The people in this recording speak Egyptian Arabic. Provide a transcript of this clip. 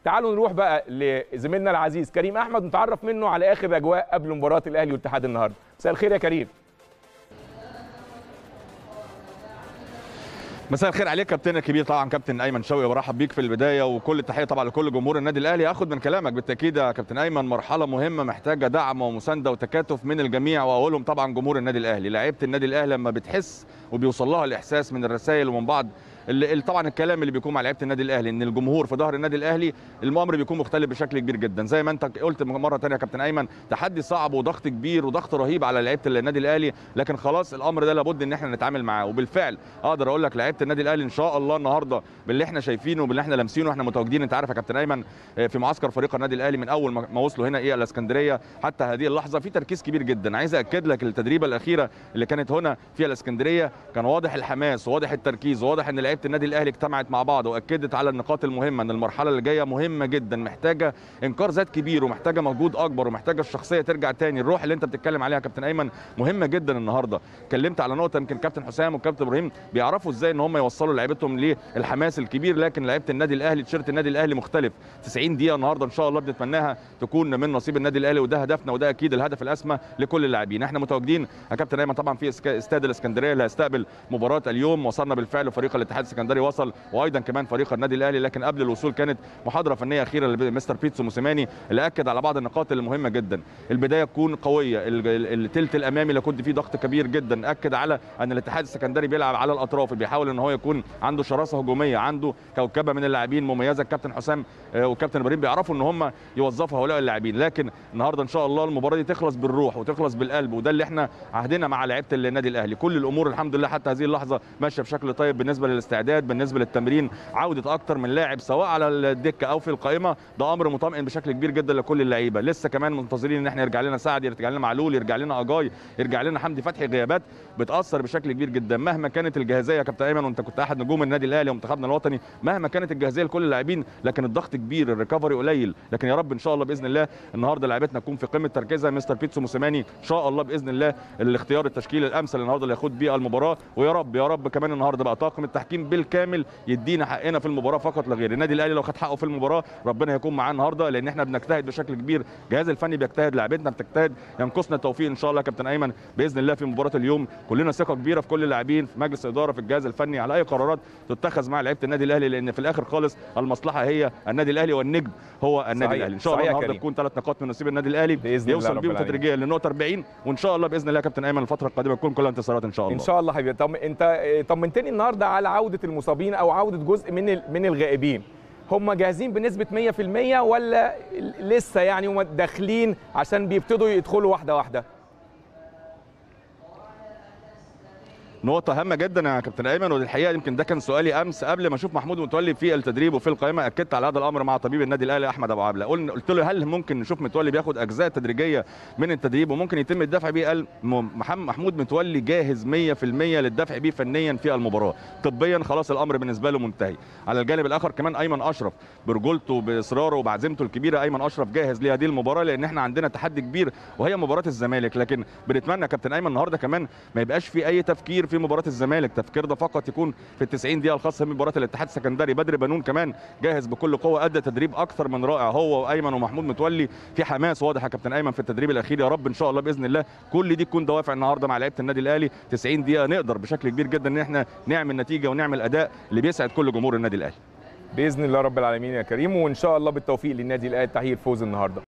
تعالوا نروح بقى لزميلنا العزيز كريم احمد نتعرف منه على اخر اجواء قبل مباراه الاهلي والاتحاد النهارده مساء الخير يا كريم مساء الخير عليك كابتن الكبير طبعا كابتن ايمن شوقي برحب بيك في البدايه وكل التحيه طبعا لكل جمهور النادي الاهلي اخد من كلامك بالتاكيد يا كابتن ايمن مرحله مهمه محتاجه دعم ومسانده وتكاتف من الجميع واولهم طبعا جمهور النادي الاهلي لعيبه النادي الاهلي لما بتحس وبيوصل لها الاحساس من الرسائل ومن بعض اللي طبعا الكلام اللي بيكون مع لعيبه النادي الاهلي ان الجمهور في ظهر النادي الاهلي الامر بيكون مختلف بشكل كبير جدا زي ما انت قلت مره ثانيه يا كابتن ايمن تحدي صعب وضغط كبير وضغط رهيب على لعيبه النادي الاهلي لكن خلاص الامر ده لابد ان احنا نتعامل معاه وبالفعل اقدر اقول لك لعيبه النادي الاهلي ان شاء الله النهارده باللي احنا شايفينه وباللي احنا لامسينه احنا متواجدين انت عارف يا كابتن ايمن في معسكر فريق النادي الاهلي من اول ما وصلوا هنا ايه الاسكندريه حتى هذه اللحظه في تركيز كبير جدا عايز اكد لك التدريبه الاخيره اللي كانت هنا في الاسكندريه كان واضح الحماس وواضح التركيز وواضح ان لعيبه النادي الاهلي اجتمعت مع بعض واكدت على النقاط المهمه ان المرحله اللي جايه مهمه جدا محتاجه انكار ذات كبير ومحتاجه مجهود اكبر ومحتاجه الشخصيه ترجع تاني الروح اللي انت بتتكلم عليها يا كابتن ايمن مهمه جدا النهارده اتكلمت على نقطه يمكن كابتن حسام وكابتن ابراهيم بيعرفوا ازاي ان هم يوصلوا لعيبتهم للحماس الكبير لكن لعيبه النادي الاهلي تيشيرت النادي الاهلي مختلف 90 دقيقه النهارده ان شاء الله بنتمناها تكون من نصيب النادي الاهلي وده هدفنا وده اكيد الهدف الاسمى لكل اللاعبين احنا متواجدين يا كابتن ايمن طبعا في استاد الاسكندريه اللي هيستقبل مباراه اليوم وصلنا بالفعل فريق الاتحاد السكندري وصل وايضا كمان فريق النادي الاهلي لكن قبل الوصول كانت محاضره فنيه اخيره لمستر بيتسو موسيماني اللي اكد على بعض النقاط المهمه جدا البدايه تكون قويه الثلث الامامي اللي كنت فيه ضغط كبير جدا اكد على ان الاتحاد السكندري بيلعب على الاطراف بيحاول ان هو يكون عنده شراسه هجوميه عنده كوكبه من اللاعبين مميزه الكابتن حسام والكابتن ابراهيم بيعرفوا ان هم يوظفوا هؤلاء اللاعبين لكن النهارده ان شاء الله المباراه دي تخلص بالروح وتخلص بالقلب وده اللي احنا عهدنا مع لعيبه النادي الاهلي كل الامور الحمد لله حتى هذه اللحظه ماشيه بشكل طيب بالنسبه للاستعداد بالنسبه للتمرين عوده اكتر من لاعب سواء على الدكه او في القائمه ده امر مطمئن بشكل كبير جدا لكل اللعيبه لسه كمان منتظرين ان احنا يرجع لنا سعد يرجع لنا معلول يرجع لنا اجاي يرجع لنا حمدي فتحي غيابات بتاثر بشكل كبير جدا مهما كانت الجاهزيه يا كابتن ايمن وانت كنت احد نجوم النادي الاهلي ومنتخبنا الوطني مهما كانت الجاهزيه لكل اللاعبين لكن الضغط كبير الريكفري قليل لكن يا رب ان شاء الله باذن الله النهارده لعيبتنا تكون في قمه تركيزها مستر بيتسو موسيماني ان شاء الله باذن الله الاختيار التشكيل الامثل النهارده اللي ياخد بيه المباراه ويا رب يا رب كمان النهارده بقى طاقم التحكيم بالكامل يدينا حقنا في المباراه فقط لا غير النادي الاهلي لو خد حقه في المباراه ربنا هيكون معاه النهارده لان احنا بنجتهد بشكل كبير الجهاز الفني بيجتهد لعيبتنا بتجتهد ينقصنا التوفيق ان شاء الله يا كابتن ايمن باذن الله في مباراه اليوم كلنا ثقه كبيره في كل اللاعبين في مجلس الاداره في الجهاز الفني على اي قرارات تتخذ مع لعيبه النادي الاهلي لان في الاخر خالص المصلحه هي النادي الاهلي والنجم هو النادي صحيح. الاهلي ان شاء الله النهارده تكون ثلاث نقاط من نصيب النادي الاهلي بإذن يوصل الله رب بيهم العالمين. تدريجيا للنقطه 40 وان شاء الله باذن الله يا كابتن ايمن الفتره القادمه تكون كلها انتصارات ان شاء الله ان شاء الله حبيبي طب انت طمنتني النهارده على عوده المصابين او عوده جزء من ال- من الغائبين هم جاهزين بنسبه 100% ولا لسه يعني هم داخلين عشان بيبتدوا يدخلوا واحده واحده نقطة هامة جدا يا كابتن أيمن والحقيقة يمكن ده كان سؤالي أمس قبل ما أشوف محمود متولي في التدريب وفي القائمة أكدت على هذا الأمر مع طبيب النادي الأهلي أحمد أبو عبلة قلنا قلت له هل ممكن نشوف متولي بياخد أجزاء تدريجية من التدريب وممكن يتم الدفع بيه قال م- محمد محمود متولي جاهز 100% للدفع بيه فنيا في المباراة طبيا خلاص الأمر بالنسبة له منتهي على الجانب الآخر كمان أيمن أشرف برجولته بإصراره وبعزيمته الكبيرة أيمن أشرف جاهز لهذه المباراة لأن احنا عندنا تحدي كبير وهي مباراة الزمالك لكن بنتمنى يا كابتن أيمن النهارده كمان ما يبقاش في أي تفكير في مباراة الزمالك التفكير ده فقط يكون في ال 90 دقيقه الخاصه بمباراه الاتحاد السكندري بدر بنون كمان جاهز بكل قوه ادى تدريب اكثر من رائع هو وايمن ومحمود متولي في حماس واضح يا كابتن ايمن في التدريب الاخير يا رب ان شاء الله باذن الله كل دي تكون دوافع النهارده مع لعيبه النادي الاهلي 90 دقيقه نقدر بشكل كبير جدا ان احنا نعمل نتيجه ونعمل اداء اللي بيسعد كل جمهور النادي الاهلي باذن الله رب العالمين يا كريم وان شاء الله بالتوفيق للنادي الاهلي تحقيق الفوز النهارده